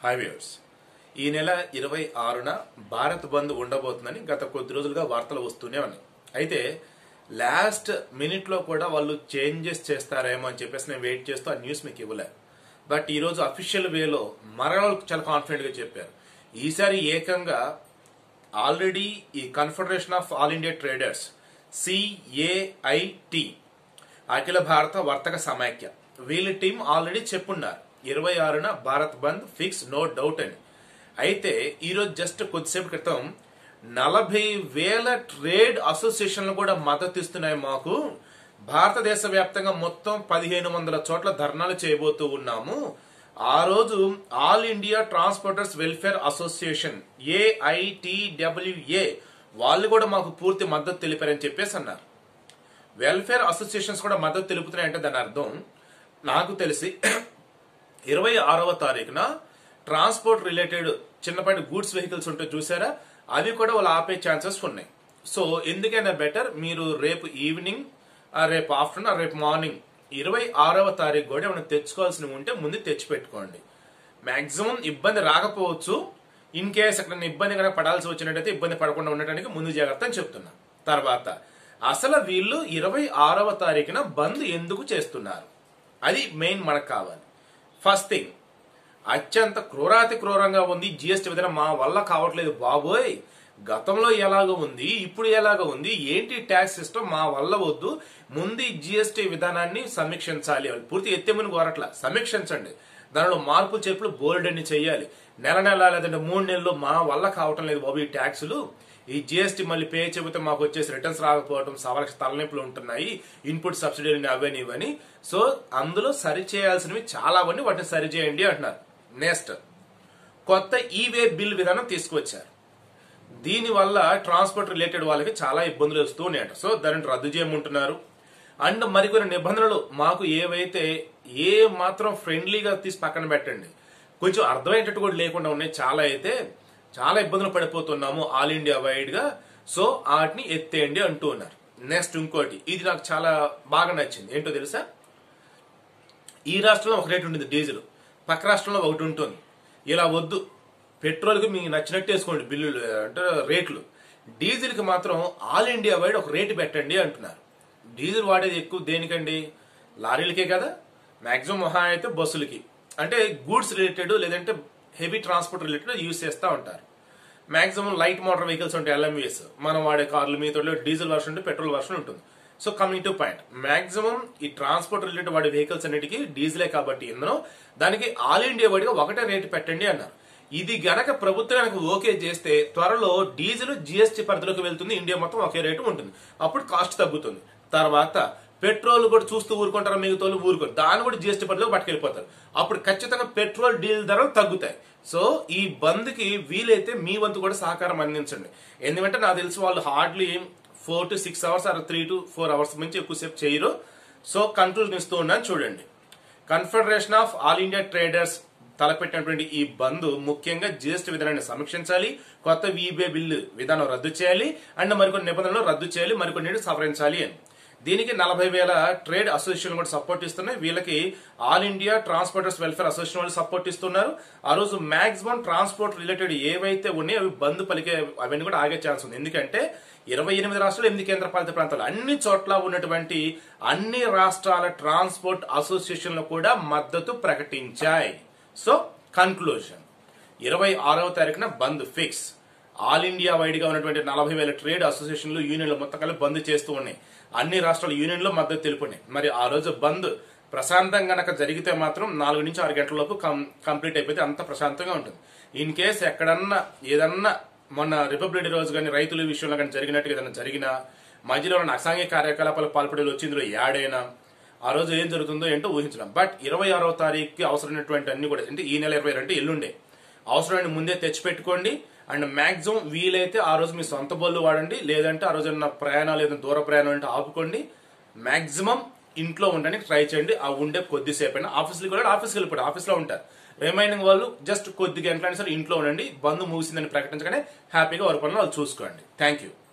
hi viewers ఈ నెల ఇరవై ఆరున భారత్ బంద్ ఉండబోతుందని గత కొద్ది రోజులుగా వార్తలు వస్తూనే ఉన్నాయి అయితే లాస్ట్ మినిట్ లో కూడా వాళ్ళు చేంజెస్ చేస్తారేమో అని చెప్పేసి నేను వెయిట్ చేస్తూ ఆ న్యూస్ మీకు ఇవ్వలే బట్ ఈ రోజు అఫీషియల్ వేలో మరణ చాలా కాన్ఫిడెంట్ గా చెప్పారు ఈసారి ఏకంగా ఆల్రెడీ ఈ confederation of all India traders CAIT అఖిల భారత వర్తక సమైక్య వీళ్ళ టీం ఆల్రెడీ చెప్పున్నారు ఇరవై ఆరున Bharat bandh fix no doubt అని అయితే ఈరోజు జస్ట్ కొద్దిసేపు క్రితం నలభై వేల ట్రేడ్ అసోసియేషన్లు కూడా మద్దతు ఇస్తున్నాయి మాకు భారతదేశ వ్యాప్తంగా మొత్తం పదిహేను వందల చోట్ల ధర్నాలు చేయబోతూ ఉన్నాము ఆ రోజు all India transporters welfare association AITWA వాళ్ళు కూడా మాకు పూర్తి మద్దతు తెలిపారని చెప్పేసి అన్నారు వెల్ఫేర్ అసోసియేషన్స్ కూడా మద్దతు తెలుపుతున్నాయంటే దాని అర్థం నాకు తెలిసి ఇరవై ఆరవ తారీఖున ట్రాన్స్పోర్ట్ రిలేటెడ్ చిన్నపాటి గూడ్స్ వెహికల్స్ ఉంటే చూసారా అవి కూడా వాళ్ళు ఆపే ఛాన్సెస్ ఉన్నాయి సో ఎందుకైనా బెటర్ మీరు రేపు ఈవినింగ్ ఆ రేపు ఆఫ్టర్నూన్ ఆ రేపు మార్నింగ్ ఇరవై ఆరవ తారీఖు కూడా ఏమైనా తెచ్చుకోవాల్సినవి ఉంటే ముందు తెచ్చి పెట్టుకోండి మాక్సిమం ఇబ్బంది రాకపోవచ్చు ఇన్ కేస్ అక్కడ ఇబ్బంది కనుక పడాల్సి వచ్చినట్టయితే ఇబ్బంది పడకుండా ఉండటానికి ముందు జాగ్రత్త అని చెప్తున్నా తర్వాత అసలు వీళ్ళు ఇరవై ఆరవ తారీఖున బంద్ ఎందుకు చేస్తున్నారు అది మెయిన్ మనకు కావాలి ఫస్ట్ థింగ్ అత్యంత క్రూరాతి క్రూరంగా ఉంది జిఎస్టీ విధానం మా వల్ల కావట్లేదు బాబోయ్ గతంలో ఎలాగ ఉంది ఇప్పుడు ఎలాగ ఉంది ఏంటి ట్యాక్స్ సిస్టమ్ మా వల్ల వద్దు ముందు ఈ జిఎస్టీ విధానాన్ని సమీక్షించాలి వాళ్ళు పూర్తి ఎత్తేమని కోరట్ల సమీక్షించండి దానిలో మార్పు చేర్పులు బోల్డ్ అని చెయ్యాలి నెల నెల లేదంటే మూడు నెలలు మా వల్ల కావటం లేదు బాబు ఈ ట్యాక్సులు ఈ జిఎస్టీ మళ్ళీ పే చెబితే మాకు వచ్చేసి రిటర్న్స్ రాకపోవడం సవలక్ష తలనొప్పులు ఉంటున్నాయి ఇన్పుట్ సబ్సిడీలు అవని ఇవని సో అందులో సరి చేయాల్సినవి చాలా అవన్నీ వాటిని సరి చేయండి అంటున్నారు నెక్స్ట్ కొత్త ఈవే బిల్ విధానం తీసుకువచ్చారు దీనివల్ల ట్రాన్స్పోర్ట్ రిలేటెడ్ వాళ్ళకి చాలా ఇబ్బందులు వస్తూ ఉన్నాయట సో దానిని రద్దు చేయమంటున్నారు అండ్ మరికొన్ని నిబంధనలు మాకు ఏవైతే ఏ మాత్రం ఫ్రెండ్లీగా తీసి పక్కన పెట్టండి కొంచెం అర్థమయ్యేటట్టు కూడా లేకుండా ఉన్నాయి చాలా అయితే చాలా ఇబ్బందులు పడిపోతున్నాము ఆల్ ఇండియా వైడ్ గా సో వాటిని ఎత్తేయండి అంటూ ఉన్నారు నెక్స్ట్ ఇంకోటి ఇది నాకు చాలా బాగా నచ్చింది ఏంటో తెలుసా ఈ రాష్ట్రంలో ఒక రేటు ఉంటుంది డీజిల్ పక్క రాష్ట్రంలో ఒకటి ఉంటుంది ఇలా వద్దు పెట్రోల్కి మీకు నచ్చినట్టు వేసుకోండి బిల్లులు అంటే రేట్లు డీజిల్కి మాత్రం ఆల్ ఇండియా వైడ్ ఒక రేటు పెట్టండి అంటున్నారు డీజిల్ వాడేది ఎక్కువ దేనికండి లారీలకే కదా మాక్సిమం మహా అయితే బస్సులకి అంటే గూడ్స్ రిలేటెడ్ లేదంటే హెవీ ట్రాన్స్పోర్ట్ రిలేటెడ్ యూజ్ చేస్తూ ఉంటారు మాక్సిమం లైట్ మోటార్ వెహికల్స్ ఉంటాయి ఎల్ఎంవిఎస్ మనం వాడే కార్లు మీతో డీజిల్ వర్షన్ ఉంటే పెట్రోల్ వర్షన్ ఉంటుంది so coming to point maximum ఈ ట్రాన్స్పోర్ట్ రిలేటెడ్ వాడే వెహికల్స్ అన్నిటికీ డీజిలే కాబట్టి ఇంధనం దానికి ఆల్ ఇండియా వైడ్గా ఒకటే రేటు పెట్టండి అన్నారు ఇది గనక ప్రభుత్వం కనుక ఓకే చేస్తే త్వరలో డీజిల్ జిఎస్టీ పరిధిలోకి వెళ్తుంది ఇండియా మొత్తం ఒకే రేటు ఉంటుంది అప్పుడు కాస్ట్ తగ్గుతుంది తర్వాత పెట్రోల్ కూడా చూస్తూ ఊరుకుంటారు మిగతా ఊరుకోరు దాన్ని కూడా జిఎస్టీ పరిధిలో పట్టుకెళ్ళిపోతారు అప్పుడు ఖచ్చితంగా పెట్రోల్ డీజిల్ ధరలు తగ్గుతాయి సో ఈ బంద్ కి వీలైతే మీ వంతు కూడా సహకారం అందించండి ఎందుకంటే నాకు తెలిసి వాళ్ళు hardly four to six hours or three to four hours నుంచి ఎక్కువసేపు చేయరు సో కంక్లూజన్ ఇస్తూ ఉన్నాను చూడండి confederation of all India traders తలపెట్టినటువంటి ఈ బంద్ ముఖ్యంగా జిఎస్టీ విధానాన్ని సమీక్షించాలి కొత్త వీబే బిల్లు విధానం రద్దు చేయాలి అండ్ మరికొన్ని నిబంధనలు రద్దు చేయాలి మరికొన్ని సవరించాలి అని దీనికి నలభై వేల ట్రేడ్ అసోసియేషన్ కూడా సపోర్ట్ ఇస్తున్నాయి వీళ్ళకి all India transporters welfare association వాళ్ళు సపోర్ట్ ఇస్తున్నారు ఆ రోజు మాక్సిమం ట్రాన్స్పోర్ట్ రిలేటెడ్ ఏవైతే ఉన్నాయో అవి బంద్ పలికే అవన్నీ కూడా ఆగే ఛాన్స్ ఉంది ఎందుకంటే ఇరవై ఎనిమిది రాష్ట్రాలు ఎనిమిది కేంద్ర పాలిత ప్రాంతాలు అన్ని చోట్ల ఉన్నటువంటి అన్ని రాష్ట్రాల ట్రాన్స్పోర్ట్ అసోసియేషన్లు కూడా మద్దతు ప్రకటించాయి సో కన్క్లూజన్ ఇరవై ఆరవ తారీఖున bandh fix all India wide గా ఉన్నటువంటి నలభై వేల ట్రేడ్ అసోసియేషన్లు యూనియన్లు మొత్తం కలిపి బంద్ చేస్తూ ఉన్నాయి అన్ని రాష్ట్రాల యూనియన్లు మద్దతు తెలుపున్నాయి మరి ఆ రోజు బంద్ ప్రశాంతంగా గనక జరిగితే మాత్రం నాలుగు నుంచి ఆరు గంటల లోపు కంప్లీట్ అయిపోతే అంత ప్రశాంతంగా ఉంటుంది ఇన్ కేస్ ఎక్కడన్నా ఏదన్నా మొన్న రిపబ్లిక్ డే రోజు కానీ రైతుల విషయంలో కానీ జరిగినట్టుగా ఏదైనా జరిగినా మధ్యలో ఉన్న అసాంఘిక కార్యకలాపాలు పాల్పడే వచ్చి ఇందులో యాడైనా ఆ రోజు ఏం జరుగుతుందో ఏంటో ఊహించడం బట్ ఇరవై ఆరవ తారీఖుకి అవసరమైనటువంటి అన్ని కూడా అంటే ఈ నెల ఇరవై అంటే ఎల్లుండే అవసరమైన ముందే తెచ్చిపెట్టుకోండి అండ్ మాక్సిమం వీలైతే ఆ రోజు మీ సొంత బళ్ళు వాడండి లేదంటే ఆ రోజు ఏదైనా ప్రయాణాలు ఏదైనా దూర ప్రయాణం అంటే ఆపుకోండి మాక్సిమం ఇంట్లో ఉండడానికి ట్రై చేయండి ఆ ఉండే కొద్దిసేపు అయినా ఆఫీస్కి కూడా ఆఫీస్కి వెళ్ళిపోయి ఆఫీస్లో ఉంటారు రిమైనింగ్ వాళ్ళు జస్ట్ కొద్ది గంటలైనా సరే ఇంట్లో ఉండండి బంద్ ముగిసిందని ప్రకటించగానే హ్యాపీగా వారి పనులు వాళ్ళు చూసుకోండి థ్యాంక్ యూ